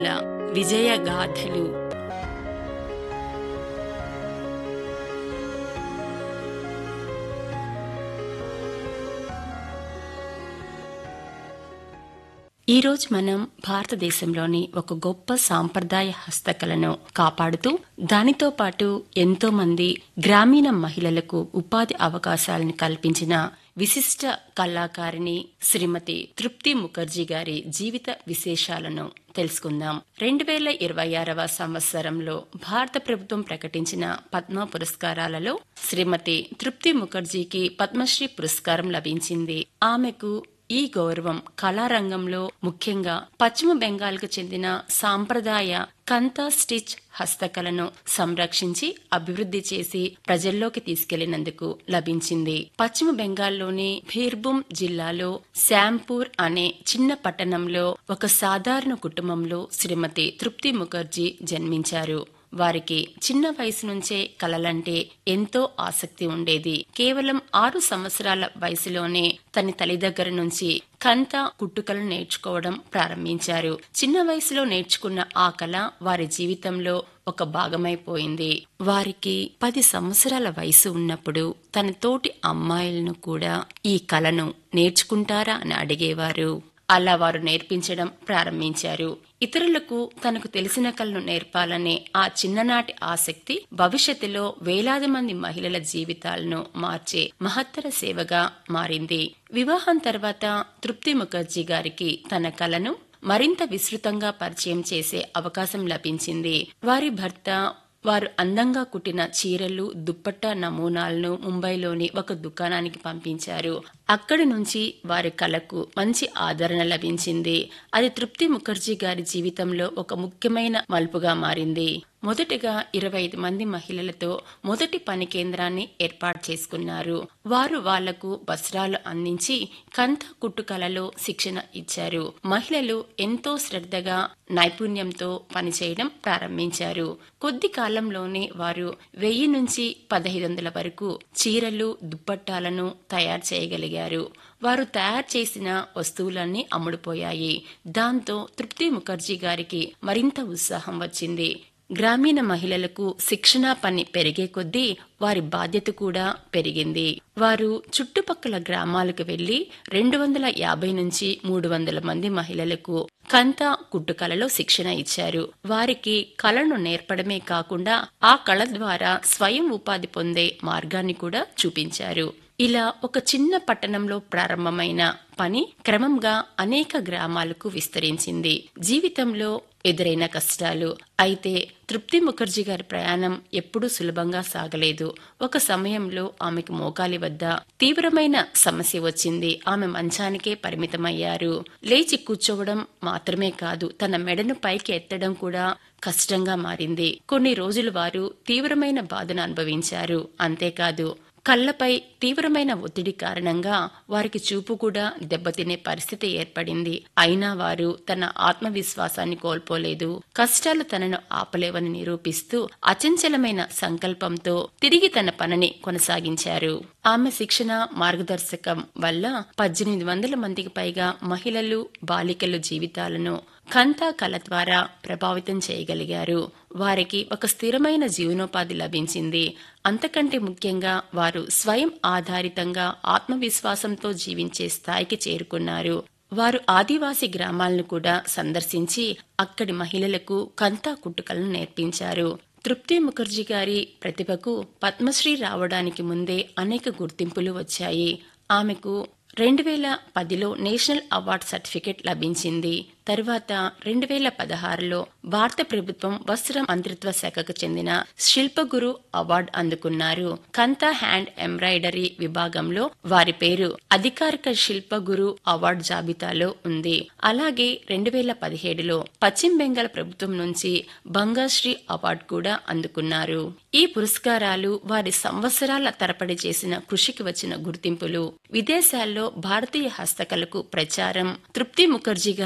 విజయ గాథలు ఈరోజు మనం భారతదేశంలోని ఒక గొప్ప సాంప్రదాయ హస్తకళను కాపాడుతూ దానితో పాటు ఎంతో మంది గ్రామీణ మహిళలకు ఉపాధి అవకాశాలను కల్పించిన విశిష్ట కళాకారిణి శ్రీమతి తృప్తి ముఖర్జీ గారి జీవిత విశేషాలను తెలుసుకుందాం రెండు వేల ఇరవై ఆరవ సంవత్సరంలో భారత ప్రభుత్వం ప్రకటించిన పద్మ పురస్కారాలలో శ్రీమతి తృప్తి ముఖర్జీకి పద్మశ్రీ పురస్కారం లభించింది ఆమెకు ఈ గౌరవం కళారంగంలో ముఖ్యంగా పశ్చిమ బెంగాల్కు చెందిన సాంప్రదాయ కంతా స్టిచ్ హస్తకళను సంరక్షించి అభివృద్ధి చేసి ప్రజల్లోకి తీసుకెళ్లినందుకు లభించింది పశ్చిమ బెంగాల్లోని భీర్భూమ్ జిల్లాలో శాంపూర్ అనే చిన్న పట్టణంలో ఒక సాధారణ కుటుంబంలో శ్రీమతి తృప్తి ముఖర్జీ జన్మించారు వారికి చిన్న వయసు నుంచే కలలంటే ఎంతో ఆసక్తి ఉండేది కేవలం ఆరు సంవత్సరాల వయసులోనే తన తల్లి దగ్గర నుంచి కంత కుట్టుకలను నేర్చుకోవడం ప్రారంభించారు చిన్న వయసులో నేర్చుకున్న ఆ కళ వారి జీవితంలో ఒక భాగమైపోయింది వారికి పది సంవత్సరాల వయసు ఉన్నప్పుడు తన తోటి అమ్మాయిలను కూడా ఈ కళను నేర్చుకుంటారా అని అడిగేవారు అలా వారు నేర్పించడం ప్రారంభించారు ఇతరులకు తనకు తెలిసిన కళను నేర్పాలనే ఆ చిన్ననాటి ఆసక్తి భవిష్యత్తులో వేలాది మంది మహిళల జీవితాలను మార్చే మహత్తర సేవగా మారింది వివాహం తర్వాత తృప్తి ముఖర్జీ గారికి తన కళను మరింత విస్తృతంగా పరిచయం చేసే అవకాశం లభించింది వారి భర్త వారు అందంగా కుట్టిన చీరలు దుప్పట్టా నమూనాలను ముంబైలోని ఒక దుకాణానికి పంపించారు అక్కడి నుంచి వారి కళకు మంచి ఆదరణ లభించింది అది తృప్తి ముఖర్జీ గారి జీవితంలో ఒక ముఖ్యమైన మలుపుగా మారింది మొదటగా ఇరవై ఐదు మంది మహిళలతో మొదటి పని కేంద్రాన్ని ఏర్పాటు చేసుకున్నారు వారు వాళ్లకు వస్త్రాలు అందించి కంత కుట్టుకలలో శిక్షణ ఇచ్చారు మహిళలు ఎంతో శ్రద్ధగా నైపుణ్యంతో పనిచేయడం ప్రారంభించారు కొద్ది కాలంలోనే వారు వెయ్యి నుంచి పదహైదు వందల వరకు చీరలు దుప్పట్టాలను తయారు చేయగలిగారు వారు తయారు చేసిన వస్తువులన్నీ అమ్ముడుపోయాయి దాంతో తృప్తి ముఖర్జీ గారికి మరింత ఉత్సాహం వచ్చింది గ్రామీణ మహిళలకు శిక్షణ పని పెరిగే కొద్దీ వారి బాధ్యత కూడా పెరిగింది వారు చుట్టుపక్కల గ్రామాలకు వెళ్లి రెండు వందల యాభై నుంచి మూడు వందల మంది మహిళలకు కంత కుట్టుకలలో శిక్షణ ఇచ్చారు వారికి కళను నేర్పడమే కాకుండా ఆ కళ ద్వారా స్వయం ఉపాధి పొందే మార్గాన్ని కూడా చూపించారు ఇలా ఒక చిన్న పట్టణంలో ప్రారంభమైన పని క్రమంగా అనేక గ్రామాలకు విస్తరించింది జీవితంలో ఎదురైన కష్టాలు అయితే తృప్తి ముఖర్జీ గారి ప్రయాణం ఎప్పుడూ సులభంగా సాగలేదు ఒక సమయంలో ఆమెకు మోకాలి వద్ద తీవ్రమైన సమస్య వచ్చింది ఆమె మంచానికే పరిమితమయ్యారు లేచి కూర్చోవడం మాత్రమే కాదు తన మెడను పైకి ఎత్తడం కూడా కష్టంగా మారింది కొన్ని రోజులు వారు తీవ్రమైన బాధను అనుభవించారు అంతేకాదు కళ్లపై తీవ్రమైన ఒత్తిడి కారణంగా వారికి చూపు కూడా దెబ్బతినే పరిస్థితి ఏర్పడింది అయినా వారు తన ఆత్మవిశ్వాసాన్ని కోల్పోలేదు కష్టాలు తనను ఆపలేవని నిరూపిస్తూ అచంచలమైన సంకల్పంతో తిరిగి తన పనిని కొనసాగించారు ఆమె శిక్షణ మార్గదర్శకం వల్ల పద్దెనిమిది వందల మందికి పైగా మహిళలు బాలికలు జీవితాలను కంతా కళ ద్వారా ప్రభావితం చేయగలిగారు వారికి ఒక స్థిరమైన జీవనోపాధి లభించింది అంతకంటే ముఖ్యంగా వారు స్వయం ఆధారితంగా ఆత్మవిశ్వాసంతో జీవించే స్థాయికి చేరుకున్నారు వారు ఆదివాసీ గ్రామాలను కూడా సందర్శించి అక్కడి మహిళలకు కంతా కుట్టుకలను నేర్పించారు తృప్తి ముఖర్జీ గారి ప్రతిభకు పద్మశ్రీ రావడానికి ముందే అనేక గుర్తింపులు వచ్చాయి ఆమెకు రెండు వేల పదిలో నేషనల్ అవార్డు సర్టిఫికెట్ లభించింది తరువాత రెండు వేల పదహారులో భారత ప్రభుత్వం వస్త్ర మంత్రిత్వ శాఖకు చెందిన శిల్పగురు అవార్డు అందుకున్నారు కంతా హ్యాండ్ ఎంబ్రాయిడరీ విభాగంలో వారి పేరు అధికారిక శిల్పగురు అవార్డు జాబితాలో ఉంది అలాగే రెండు వేల పదిహేడులో పశ్చిమ బెంగాల్ ప్రభుత్వం నుంచి బంగాశ్రీ అవార్డు కూడా అందుకున్నారు ఈ పురస్కారాలు వారి సంవత్సరాల తరపడి చేసిన కృషికి వచ్చిన గుర్తింపులు విదేశాల్లో భారతీయ హస్తకళకు ప్రచారం తృప్తి ముఖర్జీ గారి కళ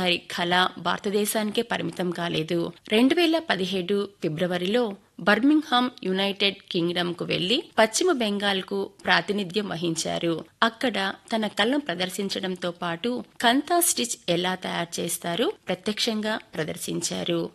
కళ భారతదేశానికే పరిమితం కాలేదు రెండు వేల పదిహేడు ఫిబ్రవరిలో బర్మింగ్హామ్ యునైటెడ్ కింగ్డమ్ కు వెళ్లి పశ్చిమ బెంగాల్ కు ప్రాతినిధ్యం వహించారు అక్కడ తన కళను ప్రదర్శించడంతో పాటు కంతా స్టిచ్ ఎలా తయారు చేస్తారో ప్రత్యక్షంగా ప్రదర్శించారు